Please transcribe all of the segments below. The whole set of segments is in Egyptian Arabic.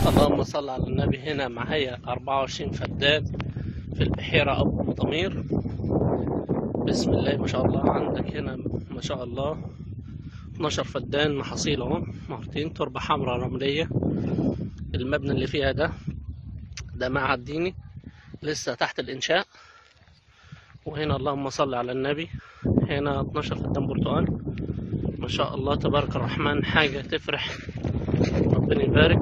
اللهم صل على النبي هنا معايا 24 فدان في البحيرة أبو ضمير بسم الله ما شاء الله عندك هنا ما شاء الله 12 فدان محاصيل اهو مرتين تربة حمراء رملية المبنى اللي فيها ده ده معهد ديني لسه تحت الإنشاء وهنا اللهم صل على النبي هنا 12 فدان برتقال ما شاء الله تبارك الرحمن حاجة تفرح ربنا يبارك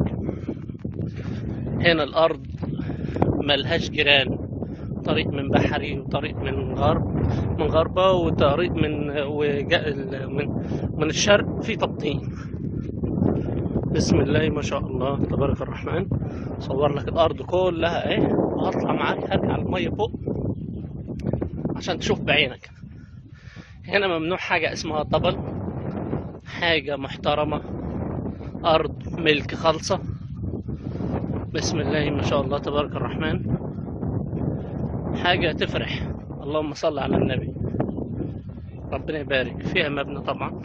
هنا الأرض ملهاش جيران طريق من بحري وطريق من غرب من غربة وطريق من وجا من من الشرق في تبطين بسم الله ما شاء الله تبارك الرحمن صور لك الأرض كلها اهي وهطلع معاك هرجع المية فوق عشان تشوف بعينك هنا ممنوع حاجة اسمها طبل حاجة محترمة أرض ملك خالصة بسم الله ما شاء الله تبارك الرحمن حاجة تفرح اللهم صل على النبي ربنا يبارك فيها مبنى طبعا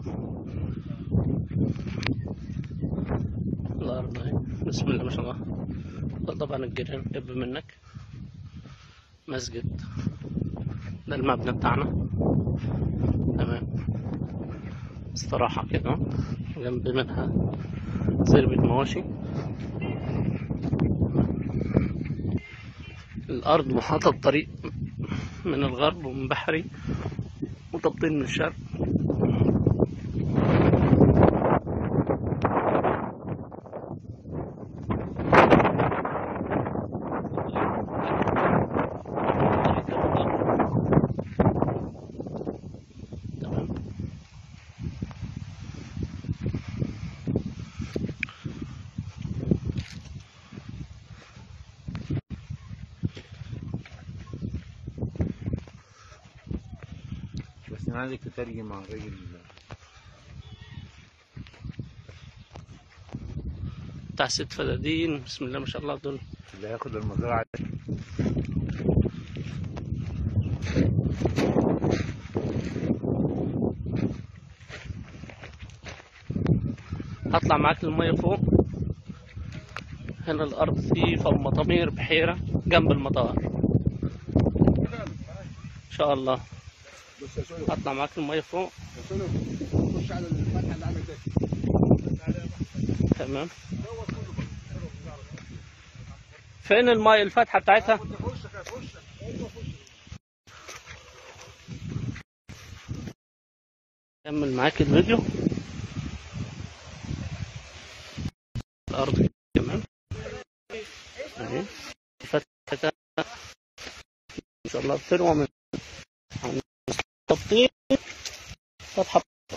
الأرض أهي. بسم الله ما شاء الله ده طبعا الجيران جنب منك مسجد ده المبنى بتاعنا تمام استراحة كده جنب منها زربة مواشي الأرض محاطة بطريق من الغرب ومن بحري وتبطين من الشرق تمام بس انا عايزك تترجم مع الراجل بتاع ست فدادين بسم الله ما شاء الله دول اللي هياخد المزرعه هطلع معاك المية فوق هنا الأرض دي في المطامير بحيرة جنب المطار إن شاء الله بص يا سولو هطلع معاك المية فوق يا سولو خش على الفتحه اللي عامل ده تمام فين المية الفتحة بتاعتها خش خش ايوه خش كمل معاك الفيديو الأرض تمام أهي فتحة إن شاء الله بتروى من عن تبطيل فتحة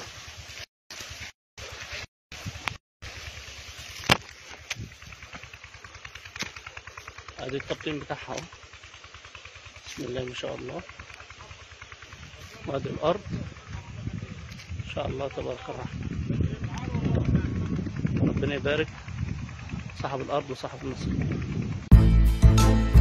ادي التبطين بتاعها اهو بسم الله ما شاء الله وادي الارض ان شاء الله تبارك الرحمن ربنا يبارك صاحب الارض وصاحب النصر